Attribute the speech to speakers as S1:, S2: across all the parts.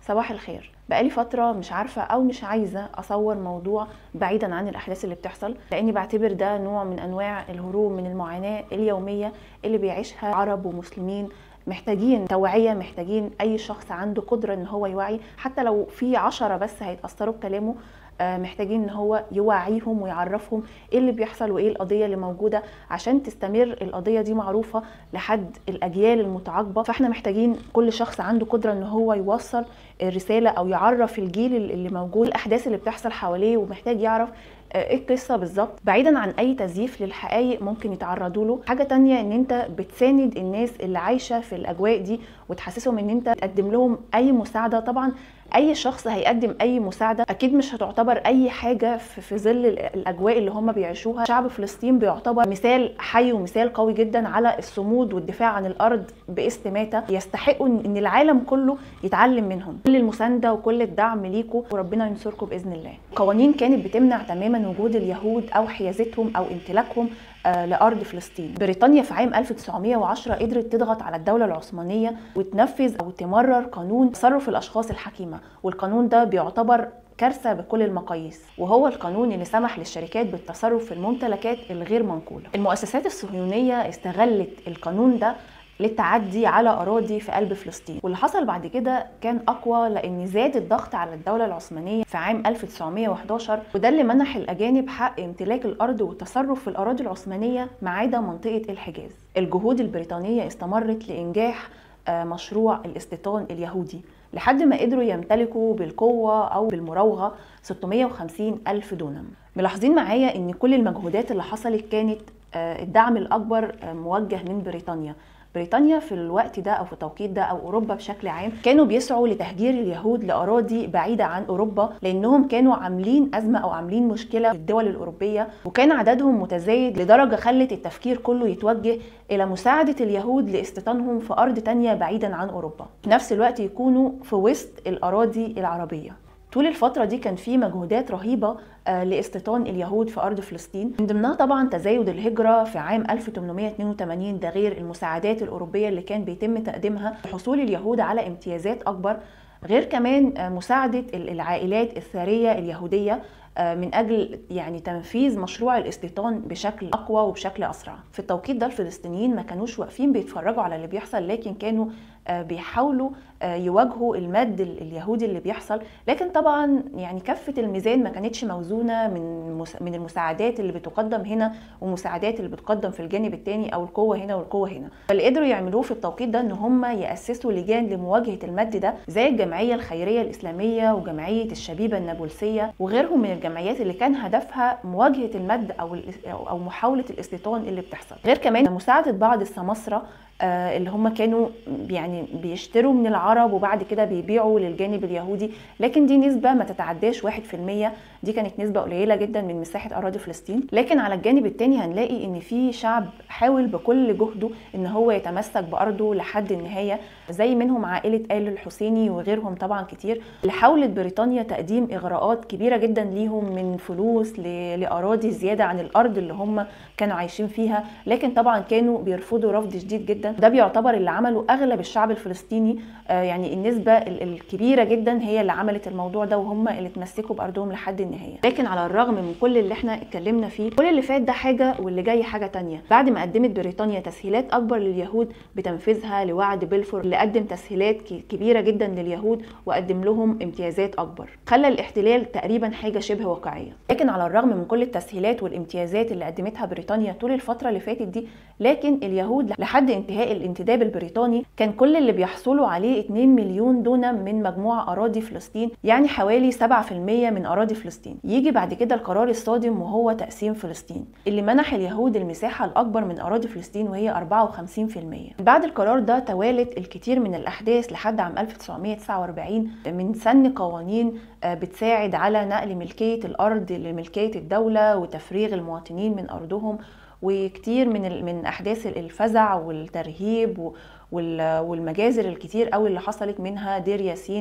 S1: صباح الخير بقالي فترة مش عارفة أو مش عايزة أصور موضوع بعيدا عن الأحداث اللي بتحصل لأني بعتبر ده نوع من أنواع الهروب من المعاناة اليومية اللي بيعيشها عرب ومسلمين محتاجين توعية محتاجين أي شخص عنده قدرة إن هو يوعي حتى لو في عشرة بس هيتأثروا بكلامه آه، محتاجين ان هو يوعيهم ويعرفهم ايه اللي بيحصل وايه القضيه اللي موجوده عشان تستمر القضيه دي معروفه لحد الاجيال المتعاقبه فاحنا محتاجين كل شخص عنده قدره ان هو يوصل الرساله او يعرف الجيل اللي موجود الاحداث اللي بتحصل حواليه ومحتاج يعرف آه، ايه القصه بالظبط بعيدا عن اي تزييف للحقائق ممكن يتعرضوا له حاجه تانية ان انت بتساند الناس اللي عايشه في الاجواء دي وتحسسهم ان انت تقدم لهم اي مساعده طبعا اي شخص هيقدم اي مساعده اكيد مش هتعتبر اي حاجه في في ظل الاجواء اللي هم بيعيشوها شعب فلسطين بيعتبر مثال حي ومثال قوي جدا على الصمود والدفاع عن الارض باستماته يستحقوا ان العالم كله يتعلم منهم كل المسانده وكل الدعم ليكم وربنا ينصركم باذن الله قوانين كانت بتمنع تماما وجود اليهود او حيازتهم او امتلاكهم آه، لارض فلسطين بريطانيا في عام 1910 قدرت تضغط على الدوله العثمانيه وتنفذ او تمرر قانون تصرف الاشخاص الحكيمه والقانون ده بيعتبر كارثه بكل المقاييس وهو القانون اللي سمح للشركات بالتصرف في الممتلكات الغير منقوله المؤسسات الصهيونيه استغلت القانون ده للتعدي على اراضي في قلب فلسطين واللي حصل بعد كده كان اقوى لان زاد الضغط على الدوله العثمانيه في عام 1911 وده اللي منح الاجانب حق امتلاك الارض والتصرف في الاراضي العثمانيه ما عدا منطقه الحجاز الجهود البريطانيه استمرت لانجاح آه، مشروع الاستيطان اليهودي لحد ما قدروا يمتلكوا بالقوة أو بالمراوغة 650 ألف دونم ملاحظين معايا أن كل المجهودات اللي حصلت كانت آه، الدعم الأكبر آه، موجه من بريطانيا بريطانيا في الوقت ده او في التوقيت ده او اوروبا بشكل عام كانوا بيسعوا لتهجير اليهود لاراضي بعيده عن اوروبا لانهم كانوا عاملين ازمه او عاملين مشكله في الدول الاوروبيه وكان عددهم متزايد لدرجه خلت التفكير كله يتوجه الى مساعده اليهود لاستيطانهم في ارض تانية بعيدا عن اوروبا في نفس الوقت يكونوا في وسط الاراضي العربيه طول الفترة دي كان في مجهودات رهيبة آه، لاستيطان اليهود في أرض فلسطين من ضمنها طبعا تزايد الهجرة في عام 1882 ده غير المساعدات الأوروبية اللي كان بيتم تقديمها لحصول اليهود على امتيازات أكبر غير كمان آه، مساعدة العائلات الثرية اليهودية آه، من اجل يعني تنفيذ مشروع الاستيطان بشكل اقوى وبشكل اسرع في التوقيت ده الفلسطينيين ما كانوش واقفين بيتفرجوا على اللي بيحصل لكن كانوا آه، بيحاولوا آه، يواجهوا المد اليهودي اللي بيحصل لكن طبعا يعني كفه الميزان ما كانتش موزونه من من المساعدات اللي بتقدم هنا ومساعدات اللي بتقدم في الجانب الثاني او القوه هنا والقوه هنا فاللي قدروا يعملوه في التوقيت ده ان هم ياسسوا لجان لمواجهه المد ده زي الجمعيه الخيريه الاسلاميه وجمعيه الشبيبه النابلسيه وغيرهم من الجمعيات اللي كان هدفها مواجهه المد او او محاوله الاستيطان اللي بتحصل غير كمان مساعده بعض السماسره آه، اللي هم كانوا يعني بيشتروا من العرب وبعد كده بيبيعوا للجانب اليهودي لكن دي نسبة ما تتعداش 1% دي كانت نسبة قليلة جدا من مساحة أراضي فلسطين لكن على الجانب الثاني هنلاقي إن في شعب حاول بكل جهده إن هو يتمسك بأرضه لحد النهاية زي منهم عائلة آل الحسيني وغيرهم طبعا كتير اللي حاولت بريطانيا تقديم إغراءات كبيرة جدا ليهم من فلوس لأراضي زيادة عن الأرض اللي هم كانوا عايشين فيها لكن طبعا كانوا بيرفضوا رفض شديد جدا ده بيعتبر اللي عمله اغلب الشعب الفلسطيني آه، يعني النسبه الكبيره جدا هي اللي عملت الموضوع ده وهم اللي اتمسكوا بارضهم لحد النهايه لكن على الرغم من كل اللي احنا اتكلمنا فيه كل اللي فات ده حاجه واللي جاي حاجه تانية بعد ما قدمت بريطانيا تسهيلات اكبر لليهود بتنفيذها لوعد بلفور اللي قدم تسهيلات كبيره جدا لليهود وقدم لهم امتيازات اكبر خلى الاحتلال تقريبا حاجه شبه واقعيه لكن على الرغم من كل التسهيلات والامتيازات اللي قدمتها بريطانيا طول الفتره اللي فاتت دي لكن اليهود لحد انتهاء الانتداب البريطاني كان كل اللي بيحصلوا عليه 2 مليون دونم من مجموع اراضي فلسطين يعني حوالي 7% من اراضي فلسطين يجي بعد كده القرار الصادم وهو تقسيم فلسطين اللي منح اليهود المساحه الاكبر من اراضي فلسطين وهي 54% بعد القرار ده توالت الكثير من الاحداث لحد عام 1949 من سن قوانين آه، بتساعد على نقل ملكيه الارض لملكيه الدوله وتفريغ المواطنين من ارضهم وكتير من من احداث الفزع والترهيب والمجازر الكتير قوي اللي حصلت منها دير ياسين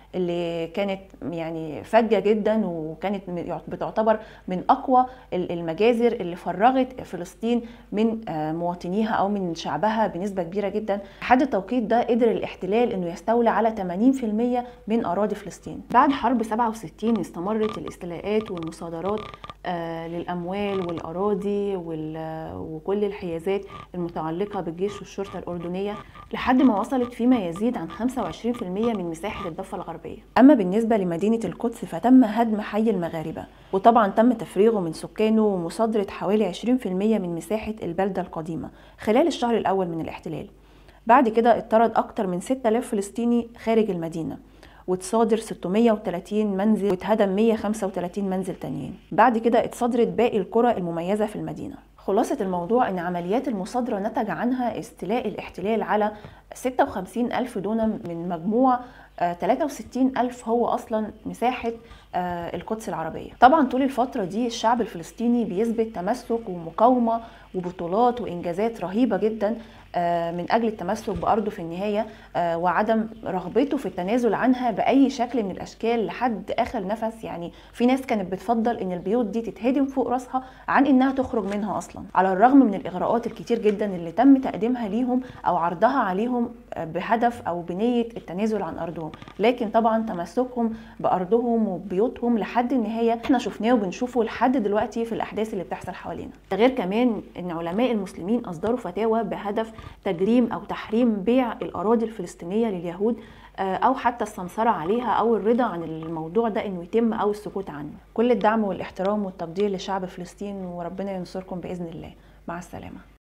S1: اللي كانت يعني فجه جدا وكانت بتعتبر من اقوى المجازر اللي فرغت فلسطين من مواطنيها او من شعبها بنسبه كبيره جدا لحد التوقيت ده قدر الاحتلال انه يستولي على 80% من اراضي فلسطين بعد حرب 67 استمرت الاستيلاءات والمصادرات للاموال والاراضي وكل الحيازات المتعلقه بالجيش والشرطه الاردنيه لحد ما وصلت فيما يزيد عن 25% من مساحه الضفه الغربيه اما بالنسبه لمدينه القدس فتم هدم حي المغاربه وطبعا تم تفريغه من سكانه ومصادره حوالي 20% من مساحه البلده القديمه خلال الشهر الاول من الاحتلال بعد كده اطرد اكتر من 6000 فلسطيني خارج المدينه واتصادر 630 منزل واتهدم 135 منزل تانيين بعد كده اتصادرت باقي القرى المميزة في المدينة خلاصة الموضوع ان عمليات المصادرة نتج عنها استيلاء الاحتلال على 56 ألف دونم من مجموع 63 ألف هو أصلا مساحة القدس العربية طبعا طول الفترة دي الشعب الفلسطيني بيثبت تمسك ومقاومة وبطولات وإنجازات رهيبة جدا من أجل التمسك بأرضه في النهاية وعدم رغبته في التنازل عنها بأي شكل من الأشكال لحد آخر نفس يعني في ناس كانت بتفضل إن البيوت دي تتهدم فوق راسها عن إنها تخرج منها أصلا على الرغم من الإغراءات الكتير جدا اللي تم تقديمها ليهم أو عرضها عليهم بهدف أو بنية التنازل عن أرضهم لكن طبعا تمسكهم بأرضهم وبيوتهم لحد النهاية احنا شفناه وبنشوفه لحد دلوقتي في الأحداث اللي بتحصل حوالينا ده غير كمان إن علماء المسلمين أصدروا فتاوى بهدف تجريم او تحريم بيع الاراضي الفلسطينيه لليهود او حتى السمسره عليها او الرضا عن الموضوع ده انه يتم او السكوت عنه كل الدعم والاحترام والتقدير لشعب فلسطين وربنا ينصركم باذن الله مع السلامه